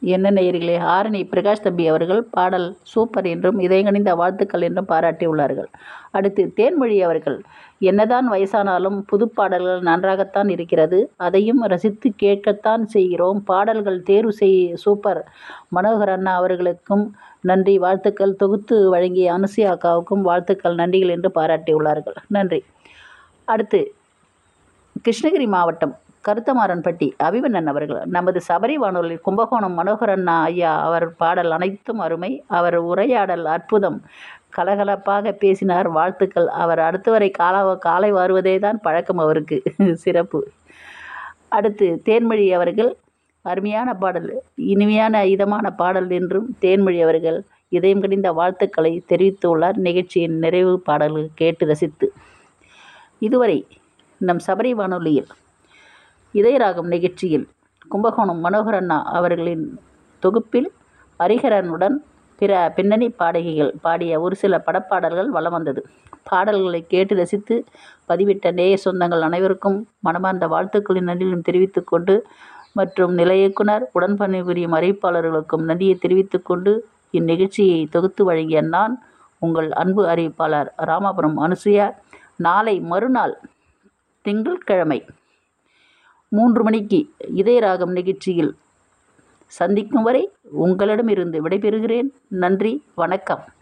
என்ன நேயர்களே ஆரணி பிரகாஷ் தம்பி அவர்கள் பாடல் சூப்பர் என்றும் இதயங்கனிந்த வாழ்த்துக்கள் என்றும் பாராட்டியுள்ளார்கள் அடுத்து தேன்மொழி அவர்கள் என்னதான் வயசானாலும் புது பாடல்கள் நன்றாகத்தான் இருக்கிறது அதையும் ரசித்து கேட்கத்தான் செய்கிறோம் பாடல்கள் தேர்வு செய் சூப்பர் மனோகர் அண்ணா அவர்களுக்கும் நன்றி வாழ்த்துக்கள் தொகுத்து வழங்கிய அனுசியா அக்காவுக்கும் வாழ்த்துக்கள் நன்றிகள் என்று பாராட்டியுள்ளார்கள் நன்றி அடுத்து கிருஷ்ணகிரி மாவட்டம் கருத்தமாறன்பட்டி அபிமன்னன் அவர்கள் நமது சபரி வானொலி கும்பகோணம் மனோகரண்ணா ஐயா அவர் பாடல் அனைத்தும் அருமை அவர் உரையாடல் அற்புதம் கலகலப்பாக பேசினார் வாழ்த்துக்கள் அவர் அடுத்து வரை கால காலை வருவதே தான் பழக்கம் அவருக்கு சிறப்பு அடுத்து தேன்மொழி அவர்கள் அருமையான பாடல் இனிமையான இதமான பாடல் என்றும் தேன்மொழி அவர்கள் இதயம் கடிந்த வாழ்த்துக்களை தெரிவித்துள்ளார் நிகழ்ச்சியின் நிறைவு பாடல்கள் கேட்டு ரசித்து இதுவரை நம் சபரி வானொலியில் இதயராகம் நிகழ்ச்சியில் கும்பகோணம் மனோகரண்ணா அவர்களின் தொகுப்பில் ஹரிஹரனுடன் பிற பின்னணி பாடகிகள் பாடிய ஒரு சில படப்பாடல்கள் வலம் வந்தது பாடல்களை கேட்டு ரசித்து பதிவிட்ட நேய சொந்தங்கள் அனைவருக்கும் மனமார்ந்த வாழ்த்துக்களின் நன்றியும் தெரிவித்துக் கொண்டு மற்றும் நிலைய இயக்குனர் உடன் பணிபுரியும் அறிவிப்பாளர்களுக்கும் நன்றியை தெரிவித்துக் கொண்டு இந்நிகழ்ச்சியை தொகுத்து வழங்கிய நான் உங்கள் அன்பு அறிவிப்பாளர் ராமாபுரம் அனுசுயா நாளை மறுநாள் திங்கட்கிழமை மூன்று மணிக்கு இதயராகம் நிகழ்ச்சியில் சந்திக்கும் வரை உங்களிடமிருந்து விடைபெறுகிறேன் நன்றி வணக்கம்